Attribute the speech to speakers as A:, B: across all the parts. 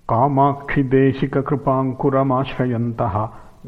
A: कामाक्षिदेशिककृपाङ्कुरमाश्रयन्तः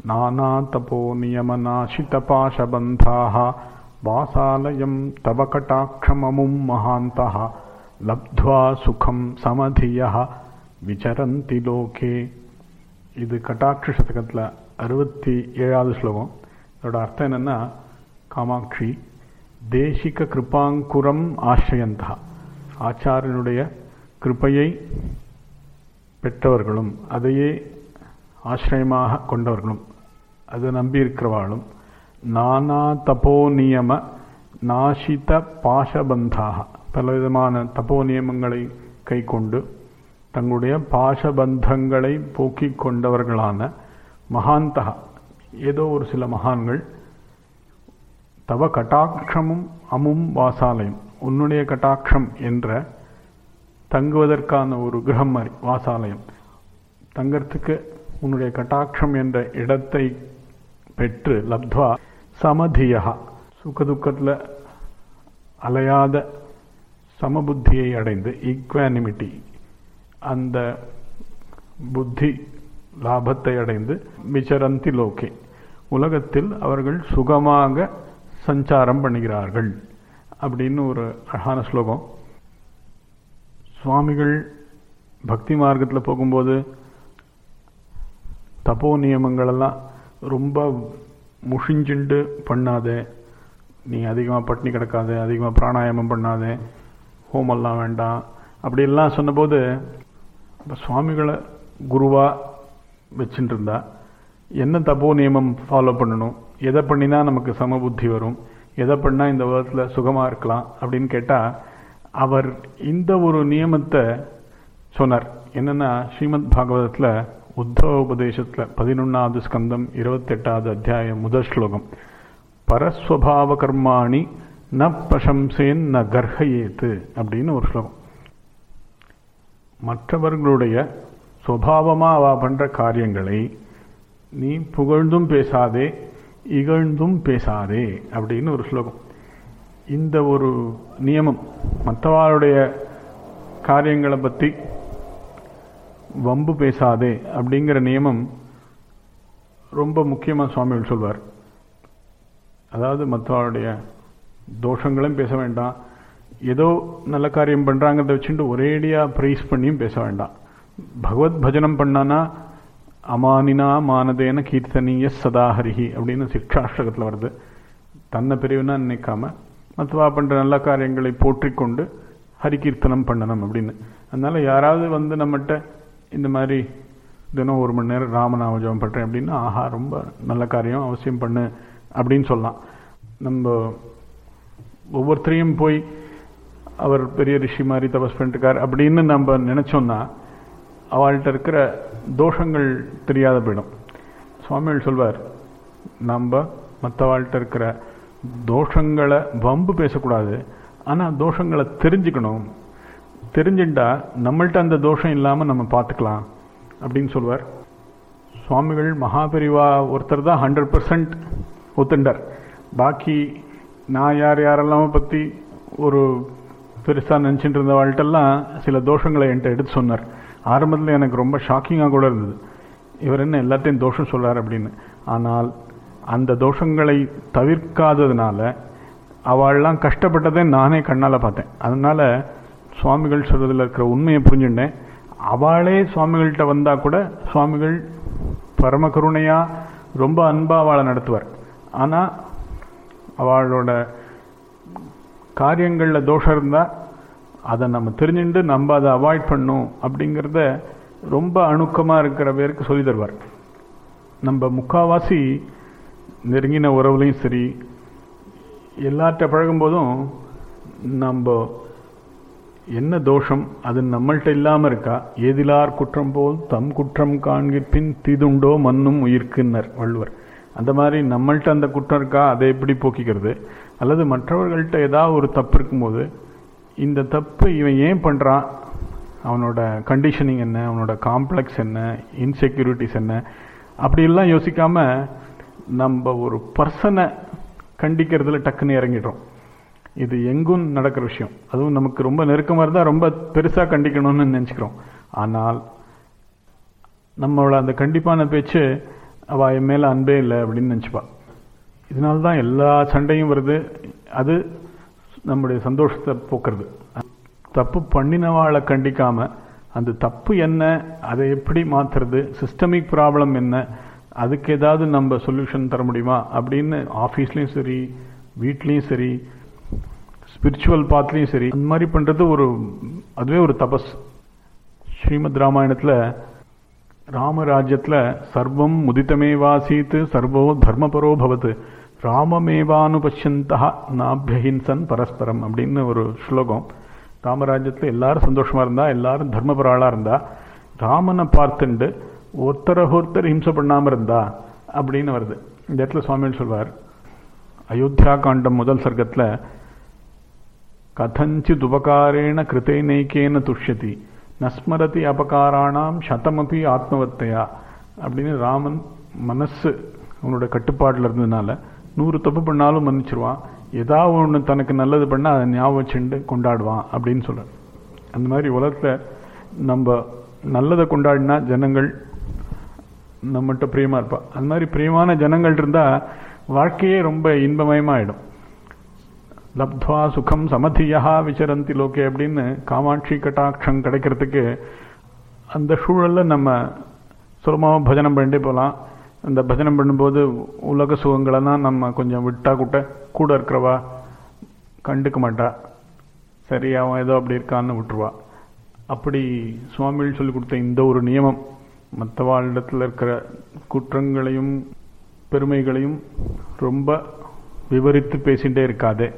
A: नानातपोनियमनाशितपाशबन्धाः वासालयं तव कटाक्षममुं महान्तः லப்த்வா சுகம் சமதியா விசரந்தி லோகே இது கட்டாட்ச சதகத்தில் அறுபத்தி ஏழாவது ஸ்லோகம் இதோட அர்த்தம் என்னன்னா காமாட்சி தேசிக கிருபாங்குரம் ஆசிரியந்தா ஆச்சாரியனுடைய கிருப்பையை பெற்றவர்களும் அதையே ஆசிரியமாக கொண்டவர்களும் அதை நம்பியிருக்கிறவாளும் நானா தபோ நியம நாசித பாசபந்தாக பலவிதமான தபோ நியமங்களை கை கொண்டு தங்களுடைய பாசபந்தங்களை போக்கிக் கொண்டவர்களான மகாந்தகா ஏதோ ஒரு சில மகான்கள் தவ கட்டாட்சமும் அமும் வாசாலயம் உன்னுடைய கட்டாட்சம் என்ற தங்குவதற்கான ஒரு கிரகம் மாதிரி வாசாலயம் தங்கறதுக்கு உன்னுடைய கட்டாட்சம் என்ற இடத்தை பெற்று லப்த்வா சமதியா சுகதுக்கத்தில் அலையாத சமபுத்தியை அடைந்து ஈக்வானிமிட்டி அந்த புத்தி லாபத்தை அடைந்து விசரந்தி லோகே உலகத்தில் அவர்கள் சுகமாக சஞ்சாரம் பண்ணுகிறார்கள் அப்படின்னு ஒரு அழகான ஸ்லோகம் சுவாமிகள் பக்தி மார்க்கத்தில் போகும்போது தப்போ நியமங்களெல்லாம் ரொம்ப முஷிஞ்சுண்டு பண்ணாத நீ அதிகமாக பட்னி கிடக்காத அதிகமாக பிராணாயாமம் பண்ணாத ஹோமெல்லாம் வேண்டாம் அப்படியெல்லாம் சொன்னபோது இப்போ சுவாமிகளை குருவாக வச்சுட்டு இருந்தா என்ன தப்போ நியமம் ஃபாலோ பண்ணணும் எதை பண்ணினா நமக்கு சமபுத்தி வரும் எதை பண்ணால் இந்த உலகத்தில் சுகமாக இருக்கலாம் அப்படின்னு கேட்டால் அவர் இந்த ஒரு நியமத்தை சொன்னார் என்னென்னா ஸ்ரீமத் பாகவதத்தில் உத்தவ உபதேசத்தில் பதினொன்றாவது ஸ்கந்தம் இருபத்தெட்டாவது அத்தியாயம் முதல் ஸ்லோகம் பரஸ்வபாவ கர்மாணி ந பிரசம்சேன் ந கர்ஹயேத்து அப்படின்னு ஒரு ஸ்லோகம் மற்றவர்களுடைய சுவாவமாக அவ பண்ணுற காரியங்களை நீ புகழ்ந்தும் பேசாதே இகழ்ந்தும் பேசாதே அப்படின்னு ஒரு ஸ்லோகம் இந்த ஒரு நியமம் மற்றவாளுடைய காரியங்களை பற்றி வம்பு பேசாதே அப்படிங்கிற நியமம் ரொம்ப முக்கியமாக சுவாமிகள் சொல்வார் அதாவது மற்றவருடைய தோஷங்களும் பேச வேண்டாம் ஏதோ நல்ல காரியம் பண்ணுறாங்கிறத வச்சுட்டு ஒரேடியாக ப்ரைஸ் பண்ணியும் பேச வேண்டாம் பகவத் பஜனம் பண்ணானா அமானினா மானதேன கீர்த்தனீய சதாஹரிஹி அப்படின்னு சிக்ஷாஷ்டகத்தில் வருது தன்னை பெரியவனா நினைக்காம மற்றவா பண்ணுற நல்ல காரியங்களை போற்றிக்கொண்டு ஹரிகீர்த்தனம் பண்ணணும் அப்படின்னு அதனால யாராவது வந்து நம்மகிட்ட இந்த மாதிரி தினம் ஒரு மணி நேரம் ராமநாம ஜபம் பண்ணுறேன் அப்படின்னா ஆஹா ரொம்ப நல்ல காரியம் அவசியம் பண்ணு அப்படின்னு சொல்லலாம் நம்ம ஒவ்வொருத்தரையும் போய் அவர் பெரிய ரிஷி மாதிரி தபஸ் பண்ணிட்டுருக்கார் அப்படின்னு நம்ம நினச்சோம்னா அவள்கிட்ட இருக்கிற தோஷங்கள் தெரியாத போயிடும் சுவாமிகள் சொல்வார் நம்ம மற்றவாள்கிட்ட இருக்கிற தோஷங்களை வம்பு பேசக்கூடாது ஆனால் தோஷங்களை தெரிஞ்சுக்கணும் தெரிஞ்சுட்டா நம்மள்ட்ட அந்த தோஷம் இல்லாமல் நம்ம பார்த்துக்கலாம் அப்படின்னு சொல்வார் சுவாமிகள் மகாபெரிவா ஒருத்தர் தான் ஹண்ட்ரட் பர்சன்ட் ஒத்துண்டார் பாக்கி நான் யார் யாரெல்லாம் பற்றி ஒரு பெருசாக நினச்சிட்டு இருந்த வாழ்கிட்டெல்லாம் சில தோஷங்களை என்கிட்ட எடுத்து சொன்னார் ஆரம்பத்தில் எனக்கு ரொம்ப ஷாக்கிங்காக கூட இருந்தது இவர் என்ன எல்லாத்தையும் தோஷம் சொல்கிறார் அப்படின்னு ஆனால் அந்த தோஷங்களை தவிர்க்காததுனால அவள்லாம் கஷ்டப்பட்டதை நானே கண்ணால் பார்த்தேன் அதனால் சுவாமிகள் சொல்கிறதுல இருக்கிற உண்மையை புரிஞ்சுட்டேன் அவளே சுவாமிகள்கிட்ட வந்தால் கூட சுவாமிகள் பரம கருணையாக ரொம்ப அன்பாக அவளை நடத்துவார் ஆனால் அவளோட காரியங்களில் தோஷம் இருந்தால் அதை நம்ம தெரிஞ்சுட்டு நம்ம அதை அவாய்ட் பண்ணும் அப்படிங்கிறத ரொம்ப அணுக்கமாக இருக்கிற பேருக்கு சொல்லி தருவார் நம்ம முக்காவாசி நெருங்கின உறவுலையும் சரி எல்லார்கிட்ட பழகும்போதும் நம்ம என்ன தோஷம் அது நம்மள்கிட்ட இல்லாமல் இருக்கா ஏதிலார் குற்றம் போல் தம் குற்றம் காண்கிற்பின் தீதுண்டோ மண்ணும் உயிர்க்குன்னர் வள்ளுவர் அந்த மாதிரி நம்மள்கிட்ட அந்த குற்றம் இருக்கா அதை எப்படி போக்கிக்கிறது அல்லது மற்றவர்கள்ட்ட ஏதாவது ஒரு தப்பு இருக்கும்போது இந்த தப்பு இவன் ஏன் பண்ணுறான் அவனோட கண்டிஷனிங் என்ன அவனோட காம்ப்ளெக்ஸ் என்ன இன்செக்யூரிட்டிஸ் என்ன அப்படியெல்லாம் யோசிக்காமல் நம்ம ஒரு பர்சனை கண்டிக்கிறதுல டக்குன்னு இறங்கிடுறோம் இது எங்கும் நடக்கிற விஷயம் அதுவும் நமக்கு ரொம்ப நெருக்கமாக இருந்தால் ரொம்ப பெருசாக கண்டிக்கணும்னு நினச்சிக்கிறோம் ஆனால் நம்மளோட அந்த கண்டிப்பான பேச்சு அவள் என் மேலே அன்பே இல்லை அப்படின்னு நினச்சிப்பா இதனால தான் எல்லா சண்டையும் வருது அது நம்முடைய சந்தோஷத்தை போக்குறது தப்பு பண்ணினவாளை கண்டிக்காம அந்த தப்பு என்ன அதை எப்படி மாற்றுறது சிஸ்டமிக் ப்ராப்ளம் என்ன அதுக்கு ஏதாவது நம்ம சொல்யூஷன் தர முடியுமா அப்படின்னு ஆஃபீஸ்லேயும் சரி வீட்லேயும் சரி ஸ்பிரிச்சுவல் பாத்லேயும் சரி அந்த மாதிரி பண்ணுறது ஒரு அதுவே ஒரு தபஸ் ஸ்ரீமத் ராமாயணத்தில் ராமராஜ்யத்தில் சர்வம் முதித்தமேவாசீத் சர்வோ தர்மபரோ பவத் ராமமேவானுபஷ்யந்தா நாபியஹின்சன் பரஸ்பரம் அப்படின்னு ஒரு ஸ்லோகம் ராமராஜ்யத்தில் எல்லாரும் சந்தோஷமா இருந்தா எல்லாரும் தர்மபராளா இருந்தா ராமனை பார்த்துண்டு ஒருத்தர ஒருத்தர் ஹிம்சை பண்ணாம இருந்தா அப்படின்னு வருது இந்த இடத்துல சுவாமின்னு சொல்வார் அயோத்தியா காண்டம் முதல் சர்க்கத்துல கதஞ்சித் உபகாரேண கிருத்தைநைக்கேன துஷ்யதி நஸ்மரதி அபகாராணாம் சதமபி ஆத்மவத்தையா அப்படின்னு ராமன் மனசு அவனோட கட்டுப்பாட்டில் இருந்ததுனால நூறு தப்பு பண்ணாலும் மன்னிச்சிருவான் ஏதாவது ஒன்று தனக்கு நல்லது பண்ணால் அதை ஞாபகம் வச்சுண்டு கொண்டாடுவான் அப்படின்னு சொல்கிறார் அந்த மாதிரி உலகத்தில் நம்ம நல்லதை கொண்டாடினா ஜனங்கள் நம்மகிட்ட பிரியமாக இருப்பா அந்த மாதிரி பிரியமான ஜனங்கள் இருந்தால் வாழ்க்கையே ரொம்ப இன்பமயமாயிடும் லப்த்வா சுகம் சமதியா விசரந்தி லோகே அப்படின்னு காமாட்சி கட்டாட்சம் கிடைக்கிறதுக்கு அந்த சூழலில் நம்ம சுலமாக பஜனம் பண்ணிட்டே போகலாம் அந்த பஜனம் பண்ணும்போது உலக சுகங்களெல்லாம் நம்ம கொஞ்சம் விட்டா கூட்ட கூட இருக்கிறவா கண்டுக்க மாட்டா சரி அவன் ஏதோ அப்படி இருக்கான்னு விட்டுருவா அப்படி சுவாமிகள் சொல்லி கொடுத்த இந்த ஒரு நியமம் மற்ற வாழ்டத்தில் இருக்கிற குற்றங்களையும் பெருமைகளையும் ரொம்ப விவரித்து பேசிகிட்டே இருக்காதே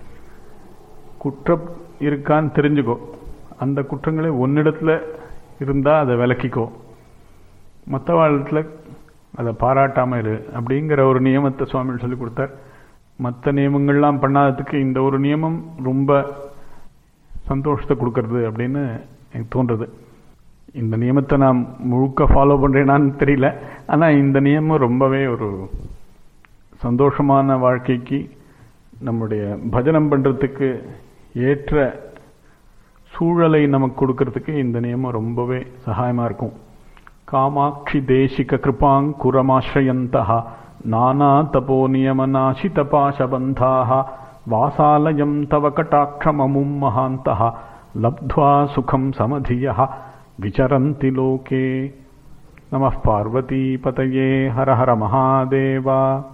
A: குற்றம் இருக்கான்னு தெரிஞ்சுக்கோ அந்த குற்றங்களே ஒன்னிடத்துல இருந்தால் அதை விளக்கிக்கோ மற்ற வாழ்த்தில் அதை பாராட்டாமல் இரு அப்படிங்கிற ஒரு நியமத்தை சுவாமிகள் சொல்லி கொடுத்தார் மற்ற நியமங்கள்லாம் பண்ணாததுக்கு இந்த ஒரு நியமம் ரொம்ப சந்தோஷத்தை கொடுக்கறது அப்படின்னு எனக்கு தோன்றுறது இந்த நியமத்தை நான் முழுக்க ஃபாலோ பண்ணுறேனான்னு தெரியல ஆனால் இந்த நியமம் ரொம்பவே ஒரு சந்தோஷமான வாழ்க்கைக்கு நம்முடைய பஜனம் பண்ணுறதுக்கு ஏற்ற சூழலை நமக்கு கொடுக்கறதுக்கு இந்த நியமம் ரொம்பவே சகாயமாக இருக்கும் காமாட்சி தேசிக கிருபாங்குரமாசிரயந்தா நானா தபோ நியமநாசித பாசபந்தாக வாசாலயம் தவ கட்டாட்சமமும் மகாந்தः லப்ध्वा சுகம் சமதியः விசரந்தி லோகே நமः பார்வதீபதயே ஹர ஹர மகாதேவா